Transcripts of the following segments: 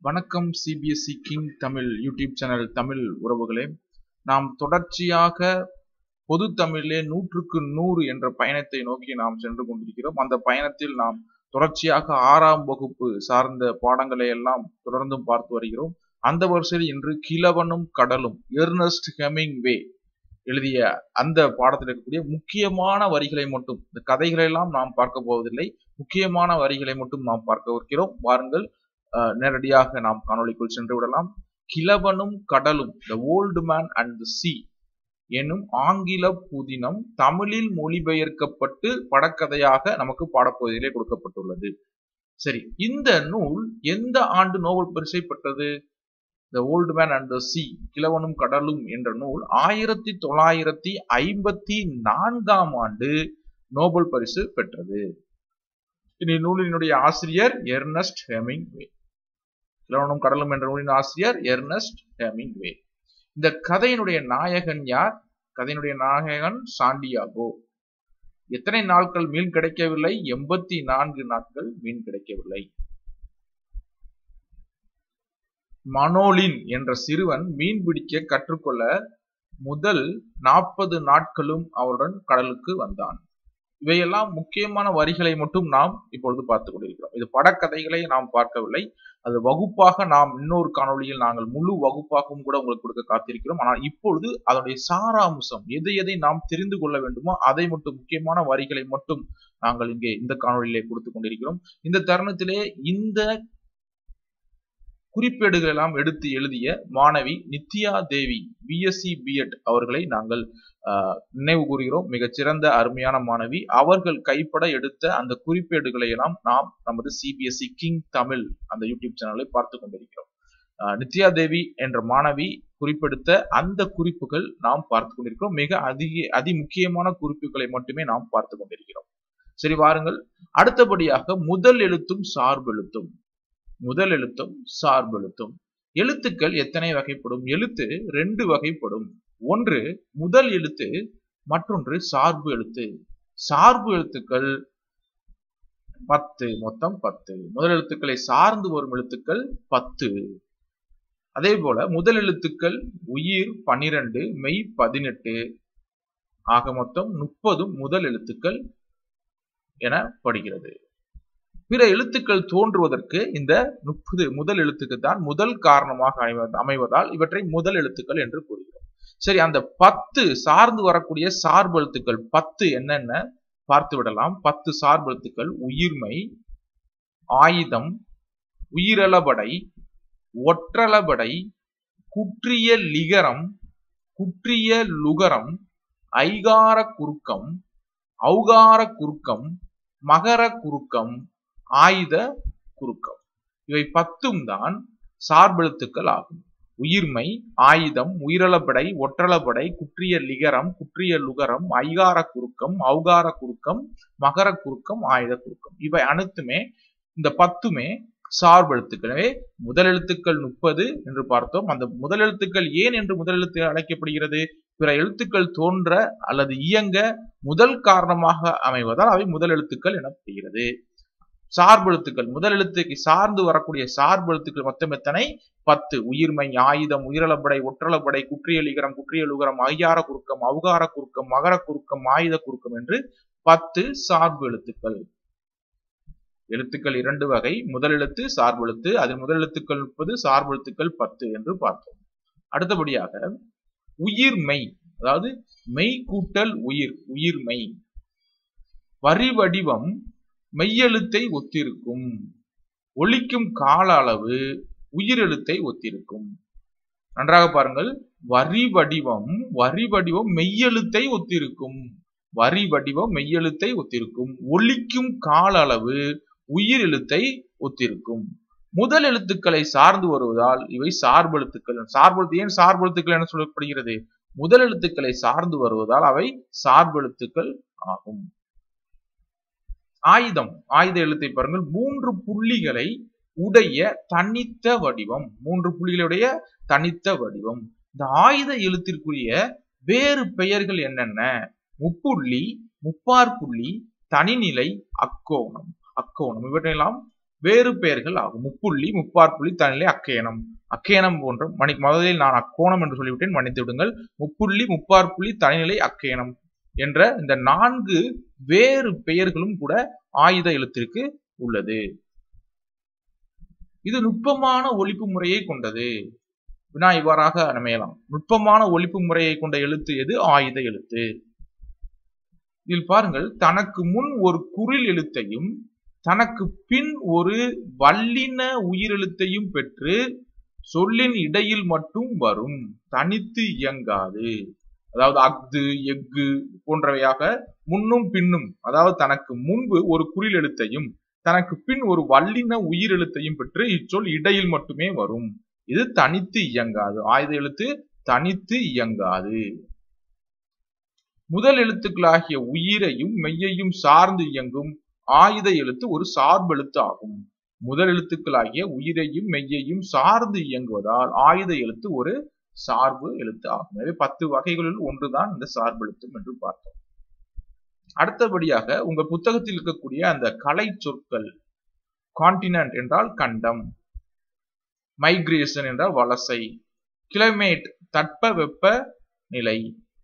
வணக்கம் CBSE king Tamil YouTube channel Tamil உறவுகளே நாம் தொடர்ச்சியாக பொது தமிழிலே நூற்றுக்கு நூறு என்ற பயணத்தை நோக்கி நாம் சென்று கொண்டிருக்கிறோம் அந்த பயணத்தில் நாம் தொடர்ச்சியாக ஆறாம் வகுப்பு சார்ந்த பாடங்களை எல்லாம் தொடர்ந்தும் பார்த்து வருகிறோம் அந்த வரிசையில் இன்று கிழவனும் கடலும் எர்னஸ்ட் ஹெமிங்வே எழுதிய அந்த பாடத்தில் இருக்கக்கூடிய முக்கியமான வரிகளை மட்டும் இந்த கதைகளை எல்லாம் நாம் பார்க்க போவதில்லை முக்கியமான வரிகளை மட்டும் நாம் பார்க்க இருக்கிறோம் வாருங்கள் அஹ், நேரடியாக நாம் காணொளிக்குள் சென்று விடலாம் கிழவனும் கடலும் the old man and the sea எனும் ஆங்கில புதினம் தமிழில் மொழிபெயர்க்கப்பட்டு படக்கதையாக நமக்கு பாடப்பகுதியிலே கொடுக்கப்பட்டுள்ளது சரி இந்த நூல் எந்த ஆண்டு நோபல் பரிசை பெற்றது the old man and the sea கிழவனும் கடலும் என்ற நூல் ஆயிரத்தி தொள்ளாயிரத்தி ஐம்பத்தி நான்காம் ஆண்டு நோபல் பரிசு பெற்றது இந்த நூலினுடைய ஆசிரியர் எர்னஸ்ட் ஹெமிங்வே கிழவனும் கடலும் என்ற நூலின் ஆசிரியர் எர்னஸ்ட் ஹெமிங்வே இந்த கதையினுடைய நாயகன் யார் கதையினுடைய நாயகன் சாண்டியாகோ எத்தனை நாட்கள் மீன் கிடைக்கவில்லை எண்பத்தி நான்கு நாட்கள் மீன் கிடைக்கவில்லை மனோலின் என்ற சிறுவன் மீன் பிடிக்க கற்றுக்கொள்ள முதல் நாற்பது நாட்களும் அவருடன் கடலுக்கு வந்தான் இவையெல்லாம் முக்கியமான வரிகளை மட்டும் நாம் இப்பொழுது பார்த்து கொண்டிருக்கிறோம் இது படக்கதைகளை நாம் பார்க்கவில்லை அது வகுப்பாக நாம் இன்னொரு காணொளியில் நாங்கள் முழு வகுப்பாகவும் கூட உங்களுக்கு கொடுக்க காத்திருக்கிறோம் ஆனால் இப்பொழுது அதனுடைய சாராம்சம் எதை எதை நாம் தெரிந்து கொள்ள வேண்டுமோ அதை மட்டும் முக்கியமான வரிகளை மட்டும் நாங்கள் இங்கே இந்த காணொளியிலே கொடுத்து கொண்டிருக்கிறோம் இந்த தருணத்திலே இந்த குறிப்பேடுகள் எல்லாம் எடுத்து எழுதிய மாணவி நித்யா தேவி பிஎஸ்சி பிஎட் அவர்களை நாங்கள் ஆஹ், நினைவு கூறுகிறோம் மிகச்சிறந்த அருமையான மாணவி அவர்கள் கைப்பட எடுத்த அந்த குறிப்பேடுகளை எல்லாம் நாம் நமது சிபிஎஸ்இ கிங் தமிழ் அந்த யூடியூப் சேனலை பார்த்து கொண்டிருக்கிறோம் ஆஹ், நித்யா தேவி என்ற மாணவி குறிப்பெடுத்த அந்த குறிப்புகள் நாம் பார்த்து கொண்டிருக்கிறோம் மிக அதிக அதி முக்கியமான குறிப்புகளை மட்டுமே நாம் பார்த்து கொண்டிருக்கிறோம் சரி வாருங்கள் அடுத்தபடியாக முதல் எழுத்தும் சார்பெழுத்தும் முதல் எழுத்தும் சார்பெழுத்தும் எழுத்துக்கள் எத்தனை வகைப்படும் எழுத்து ரெண்டு வகைப்படும் ஒன்று முதல் எழுத்து மற்றொன்று சார்பு எழுத்து சார்பு எழுத்துக்கள் பத்து மொத்தம் பத்து முதல் எழுத்துக்களை சார்ந்து வரும் எழுத்துக்கள் பத்து அதே போல முதல் எழுத்துக்கள் உயிர் பனிரெண்டு மெய் பதினெட்டு ஆக மொத்தம் முப்பதும் முதல் எழுத்துக்கள் எனப்படுகிறது பிற எழுத்துக்கள் தோன்றுவதற்கு இந்த முப்பது முதல் எழுத்துக்கு தான் முதல் காரணமாக அமைவ- அமைவதால் இவற்றை முதல் எழுத்துக்கள் என்று கூறுகிறோம் சரி அந்த பத்து சார்ந்து வரக்கூடிய சார்பு எழுத்துக்கள் பத்து என்னென்ன பார்த்து விடலாம் பத்து சார்பு எழுத்துக்கள் உயிர்மை ஆயுதம் உயிரளபடை ஒற்றளபடை குற்றிய லிகரம் குற்றிய லுகரம் ஐகார குறுக்கம் ஔகார குறுக்கம் மகர குறுக்கம் ஆயுத குறுக்கம் இவை பத்தும் தான் சார்பெழுத்துக்கள் ஆகும் உயிர்மை ஆயுதம் உயிரளபடை ஒற்றளபடை குற்றிய லிகரம் குற்றிய லுகரம் ஐகார குறுக்கம் ஔகார குறுக்கம் மகர குறுக்கம் ஆயுத குறுக்கம் இவை அனைத்துமே இந்த பத்துமே சார்பெழுத்துக்கள் எனவே முதல் எழுத்துக்கள் முப்பது என்று பார்த்தோம் அந்த முதல் எழுத்துக்கள் ஏன் என்று முதல் எழுத்து அழைக்கப்படுகிறது பிற எழுத்துக்கள் தோன்ற அல்லது இயங்க முதல் காரணமாக அமைவதால் அவை முதல் எழுத்துக்கள் எனப்படுகிறது சார்பெழுத்துக்கள் முதல் எழுத்துக்கு சார்ந்து வரக்கூடிய சார்பெழுத்துக்கள் மொத்தம் எத்தனை பத்து உயிர்மை ஆயுதம் உயிரளபடை ஒற்றளபடை குற்றியலிகரம் குற்றியலுகரம் ஐயார குறுக்கம் அவுகார குறுக்கம் மகர குறுக்கம் ஆயுத குறுக்கம் என்று பத்து சார்பு எழுத்துக்கள் எழுத்துக்கள் இரண்டு வகை முதல் எழுத்து சார்பு எழுத்து அதில் முதல் எழுத்துக்கள் முப்பது சார்பு எழுத்துக்கள் பத்து என்று பார்த்தோம் அடுத்தபடியாக உயிர்மெய் அதாவது மெய் கூட்டல் உயிர் உயிர்மெய் வரி வடிவம் மெய்யெழுத்தை ஒத்திருக்கும் ஒலிக்கும் கால அளவு உயிரெழுத்தை ஒத்திருக்கும் நன்றாக பாருங்கள் வரி வடிவம் வரி வடிவம் மெய்யெழுத்தை ஒத்திருக்கும் வரி வடிவம் மெய்யெழுத்தை ஒத்திருக்கும் ஒலிக்கும் கால அளவு உயிர் எழுத்தை ஒத்திருக்கும் முதல் எழுத்துக்களை சார்ந்து வருவதால் இவை சார்பெழுத்துக்கள் சார்பெழுத்து ஏன் சார்பெழுத்துக்கள் என சொல்லப்படுகிறது முதல் எழுத்துக்களை சார்ந்து வருவதால் அவை சார்பெழுத்துக்கள் ஆகும் ஆயுதம் ஆயுத எழுத்தை பாருங்கள் மூன்று புள்ளிகளை உடைய தனித்த வடிவம் மூன்று புள்ளிகளுடைய தனித்த வடிவம் இந்த ஆயுத எழுத்திற்குரிய வேறு பெயர்கள் என்னென்ன முப்புள்ளி முப்பார் புள்ளி தனிநிலை அக்கோணம் அக்கோணம் இவற்றையெல்லாம் வேறு பெயர்கள் ஆகும் முப்புள்ளி முப்பாற்புள்ளி தனிலை அக்கையனம் அக்கையனம் போன்ற மணி முதலில் நான் அக்கோணம் என்று சொல்லிவிட்டேன் மன்னித்து விடுங்கள் முப்புள்ளி முப்பாற்புள்ளி தனிநிலை அக்கையனம் என்ற இந்த நான்கு வேறு பெயர்களும் கூட ஆயுத எழுத்திற்கு உள்ளது இது நுட்பமான ஒழிப்பு முறையை கொண்டது வினா இவ்வாறாக அமையலாம் நுட்பமான ஒழிப்பு முறையை கொண்ட எழுத்து எது ஆயுத எழுத்து இதில் பாருங்கள் தனக்கு முன் ஒரு குரில் எழுத்தையும் தனக்கு பின் ஒரு வல்லின உயிரெழுத்தையும் பெற்று சொல்லின் இடையில் மட்டும் வரும் தனித்து இயங்காது அதாவது அஃது எஃகு போன்றவையாக முன்னும் பின்னும் அதாவது தனக்கு முன்பு ஒரு குறில் எழுத்தையும் தனக்கு பின் ஒரு வல்லின உயிரெழுத்தையும் பெற்று இச்சொல் இடையில் மட்டுமே வரும் இது தனித்து இயங்காது ஆயுத எழுத்து தனித்து இயங்காது முதல் எழுத்துக்களாகிய உயிரையும் மெய்யையும் சார்ந்து இயங்கும் ஆயுத எழுத்து ஒரு சார்பெழுத்து ஆகும் முதல் எழுத்துக்களாகிய உயிரையும் மெய்யையும் சார்ந்து இயங்குவதால் ஆயுத எழுத்து ஒரு சார்பு எழுத்து ஆகும் எனவே பத்து வகைகளில் ஒன்றுதான் இந்த சார்பு எழுத்தும் என்று பார்த்தோம் அடுத்தபடியாக உங்க புத்தகத்தில் இருக்கக்கூடிய அந்த கலை சொற்கள் கான்டினென்ட் என்றால் கண்டம் மைக்ரேஷன் என்றால் வலசை கிளைமேட் தட்ப வெப்ப நிலை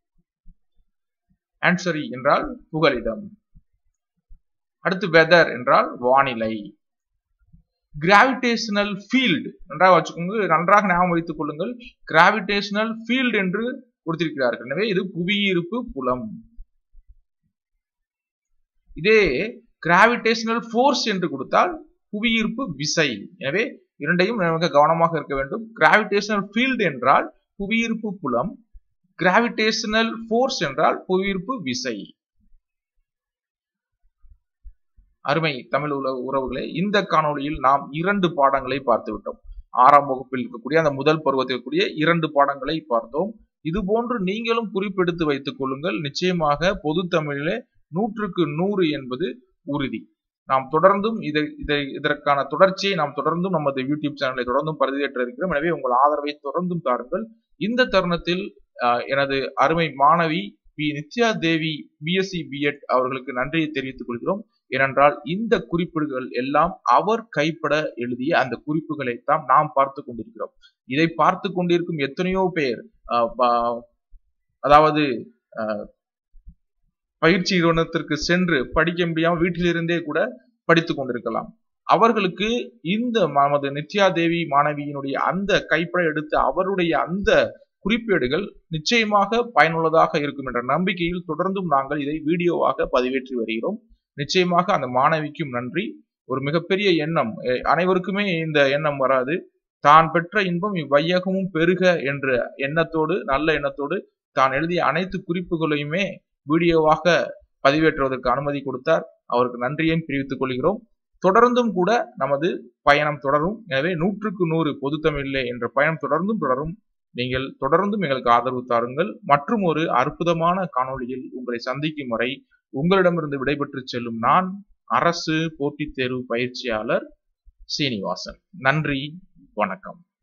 ஆன்சரி என்றால் புகலிடம் அடுத்து வெதர் என்றால் வானிலை கிராவிடேஷனல் ஃபீல்டு நன்றாக வச்சுக்கோங்க நன்றாக ஞாபகம் வைத்துக் கொள்ளுங்கள் கிராவிடேஷனல் ஃபீல்டு என்று கொடுத்திருக்கிறார்கள் எனவே இது புவியீர்ப்பு புலம் இதே கிராவிடேஷனல் ஃபோர்ஸ் என்று கொடுத்தால் புவியீர்ப்பு விசை எனவே இரண்டையும் மிக கவனமாக இருக்க வேண்டும் கிராவிடேஷனல் ஃபீல்டு என்றால் புவியீர்ப்பு புலம் கிராவிடேஷனல் ஃபோர்ஸ் என்றால் புவியீர்ப்பு விசை அருமை தமிழ் உல உறவுகளே இந்த காணொளியில் நாம் இரண்டு பாடங்களை பார்த்து விட்டோம் ஆறாம் வகுப்பில் இருக்கக்கூடிய அந்த முதல் பருவத்தில் இருக்கக்கூடிய இரண்டு பாடங்களை பார்த்தோம் இது போன்று நீங்களும் குறிப்பெடுத்து வைத்துக் கொள்ளுங்கள் நிச்சயமாக பொது தமிழிலே நூற்றுக்கு நூறு என்பது உறுதி நாம் தொடர்ந்தும் இதை இதை இதற்கான தொடர்ச்சியை நாம் தொடர்ந்தும் நமது யூடியூப் சேனலை தொடர்ந்தும் பதிவேற்ற இருக்கிறோம் எனவே உங்கள் ஆதரவை தொடர்ந்தும் தாருங்கள் இந்த தருணத்தில் எனது அருமை மாணவி P Nithya Devi BSc BEd அவர்களுக்கு நன்றியை தெரிவித்துக் கொள்கிறோம் ஏனென்றால் இந்த குறிப்புகள் எல்லாம் அவர் கைப்பட எழுதிய அந்த குறிப்புகளை தான் நாம் பார்த்து கொண்டிருக்கிறோம் இதை பார்த்து கொண்டிருக்கும் எத்தனையோ பேர் அதாவது பயிற்சி நிறுவனத்திற்கு சென்று படிக்க முடியாமல் வீட்டிலிருந்தே கூட படித்துக் கொண்டிருக்கலாம் அவர்களுக்கு இந்த நமது நித்யா தேவி மாணவியினுடைய அந்த கைப்பட எடுத்த அவருடைய அந்த குறிப்பேடுகள் நிச்சயமாக பயனுள்ளதாக இருக்கும் என்ற நம்பிக்கையில் தொடர்ந்தும் நாங்கள் இதை வீடியோவாக பதிவேற்றி வருகிறோம் நிச்சயமாக அந்த மாணவிக்கும் நன்றி ஒரு மிகப்பெரிய எண்ணம் அனைவருக்குமே இந்த எண்ணம் வராது தான் பெற்ற இன்பம் இவ்வையகமும் பெருக என்ற எண்ணத்தோடு நல்ல எண்ணத்தோடு தான் எழுதிய அனைத்து குறிப்புகளையுமே வீடியோவாக பதிவேற்றுவதற்கு அனுமதி கொடுத்தார் அவருக்கு நன்றியையும் தெரிவித்துக் கொள்கிறோம் தொடர்ந்தும் கூட நமது பயணம் தொடரும் எனவே நூற்றுக்கு நூறு பொது தமிழிலே என்ற பயணம் தொடர்ந்தும் தொடரும் நீங்கள் தொடர்ந்தும் எங்களுக்கு ஆதரவு தாருங்கள் மற்றும் ஒரு அற்புதமான காணொளியில் உங்களை சந்திக்கும் வரை உங்களிடமிருந்து விடைபெற்று செல்லும் நான் அரசு போட்டித் தேர்வு பயிற்சியாளர் சீனிவாசன் நன்றி வணக்கம்